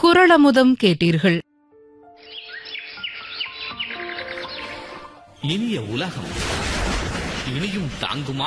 குரளமுதம் கேட்டீர்கள் இனிய உலகம் இனியும் தாங்குமா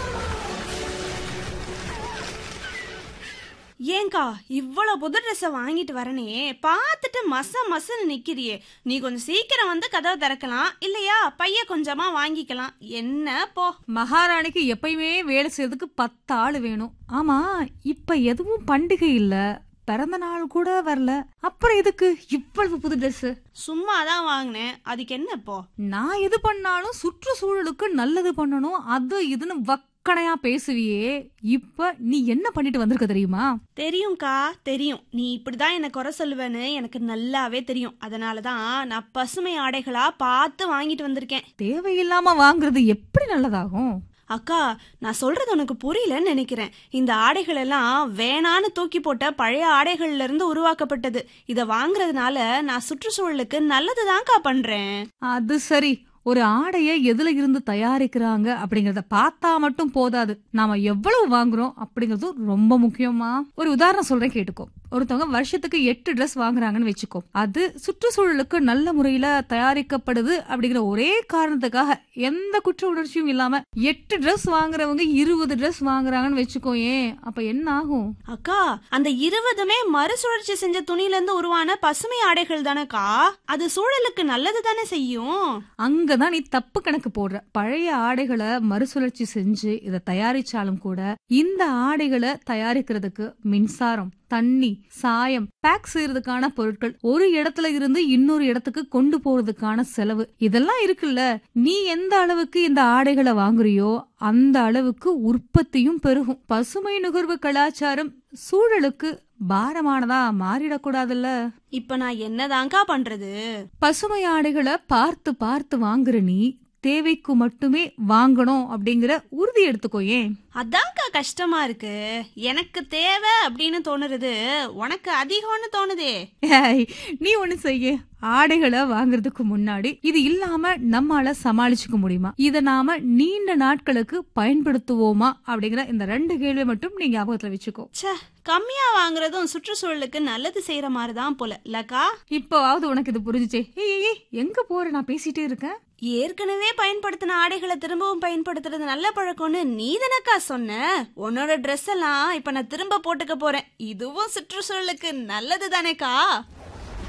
ஏங்கா இவ்வளவு புது ட்ரெஸ்ஸ வாங்கிட்டு வரனே பார்த்துட்டு மச மசன்னு நிக்கிறியே நீ கொஞ்சம் சீக்கிரம் வந்து கதவை திறக்கலாம் இல்லையா பைய கொஞ்சமா வாங்கிக்கலாம் என்ன போ மகாராணிக்கு எப்பயுமே வேலை செய்யறதுக்கு பத்து ஆள் வேணும் ஆமா இப்ப எதுவும் பண்டிகை இல்ல பிறந்த நாள் கூட வரல அப்புறம் எதுக்கு இவ்வளவு புது ட்ரெஸ் சும்மா தான் வாங்கினேன் அதுக்கு என்ன இப்போ நான் எது பண்ணாலும் சுற்றுச்சூழலுக்கு நல்லது பண்ணணும் அது இதுன்னு வக்கணையா பேசுவியே இப்ப நீ என்ன பண்ணிட்டு வந்திருக்க தெரியுமா தெரியும்க்கா தெரியும் நீ இப்படிதான் என்ன குறை சொல்லுவேன்னு எனக்கு நல்லாவே தெரியும் அதனால தான் நான் பசுமை ஆடைகளா பார்த்து வாங்கிட்டு வந்திருக்கேன் தேவையில்லாம வாங்குறது எப்படி நல்லதாகும் அக்கா நான் சொல்றது உனக்கு புரியலன்னு நினைக்கிறேன் இந்த ஆடைகள் எல்லாம் வேணான்னு தூக்கி போட்ட பழைய ஆடைகள்ல இருந்து உருவாக்கப்பட்டது இத வாங்குறதுனால நான் சுற்றுச்சூழலுக்கு நல்லதுதான்க்கா பண்றேன் அது சரி ஒரு ஆடைய எதுல இருந்து தயாரிக்கிறாங்க அப்படிங்கறத பார்த்தா மட்டும் போதாது நாம எவ்வளவு வாங்குறோம் அப்படிங்கறது ரொம்ப முக்கியமா ஒரு உதாரணம் சொல்றேன் கேட்டுக்கோ ஒருத்தவங்க வருஷத்துக்கு எட்டு Dress வாங்குறாங்கன்னு வச்சுக்கோ அது சுற்றுச்சூழலுக்கு நல்ல முறையில தயாரிக்கப்படுது அப்படிங்கிற ஒரே காரணத்துக்காக எந்த குற்ற உணர்ச்சியும் இல்லாம எட்டு Dress வாங்குறவங்க இருபது Dress வாங்குறாங்கன்னு வச்சுக்கோ ஏன் அப்ப என்ன ஆகும் அக்கா அந்த இருபதுமே மறுசுழற்சி செஞ்ச துணியில இருந்து உருவான பசுமை ஆடைகள் தானேக்கா அது சூழலுக்கு நல்லது தானே செய்யும் அங்கதான் நீ தப்பு கணக்கு போடுற பழைய ஆடைகளை மறுசுழற்சி செஞ்சு இதை தயாரிச்சாலும் கூட இந்த ஆடைகளை தயாரிக்கிறதுக்கு மின்சாரம் தண்ணி சாயம் பேக் செய்யறதுக்கான பொருட்கள் ஒரு இடத்துல இருந்து இன்னொரு இடத்துக்கு கொண்டு போறதுக்கான செலவு இதெல்லாம் இருக்குல்ல நீ எந்த அளவுக்கு இந்த ஆடைகளை வாங்குறியோ அந்த அளவுக்கு உற்பத்தியும் பெருகும் பசுமை நுகர்வு கலாச்சாரம் சூழலுக்கு பாரமானதா மாறிடக்கூடாதுல்ல இப்ப நான் என்னதான்க்கா பண்றது பசுமை ஆடைகளை பார்த்து பார்த்து வாங்குற நீ தேவைக்கு மட்டுமே வாங்கணும் அப்படிங்கிற உறுதி எடுத்துக்கோ ஏன் அதான்க்கா கஷ்டமா இருக்கு எனக்கு தேவை அப்படின்னு தோணுறது உனக்கு அதிகம்னு தோணுதே ஏய், நீ ஒண்ணு செய்ய ஆடைகளை வாங்குறதுக்கு முன்னாடி இது இல்லாம நம்மால சமாளிச்சுக்க முடியுமா இத நாம நீண்ட நாட்களுக்கு பயன்படுத்துவோமா அப்படிங்கிற இந்த ரெண்டு கேள்வியை மட்டும் நீ ஞாபகத்துல வச்சுக்கோ ச்சே கம்மியா வாங்குறதும் சுற்றுச்சூழலுக்கு நல்லது செய்யற மாதிரி தான் போல இல்லக்கா இப்போவாவது உனக்கு இது புரிஞ்சுச்சே ஏய் ஏய், ஏய் எங்க போற நான் பேசிட்டே இருக்கேன் ஏற்கனவே பயன்படுத்தின ஆடைகளை திரும்பவும் பயன்படுத்துறது நல்ல பழக்கம்னு நீ தானக்கா சொன்ன உன்னோட ட்ரெஸ் எல்லாம் இப்ப நான் திரும்ப போட்டுக்க போறேன் இதுவும் சுற்றுச்சூழலுக்கு நல்லது தானேக்கா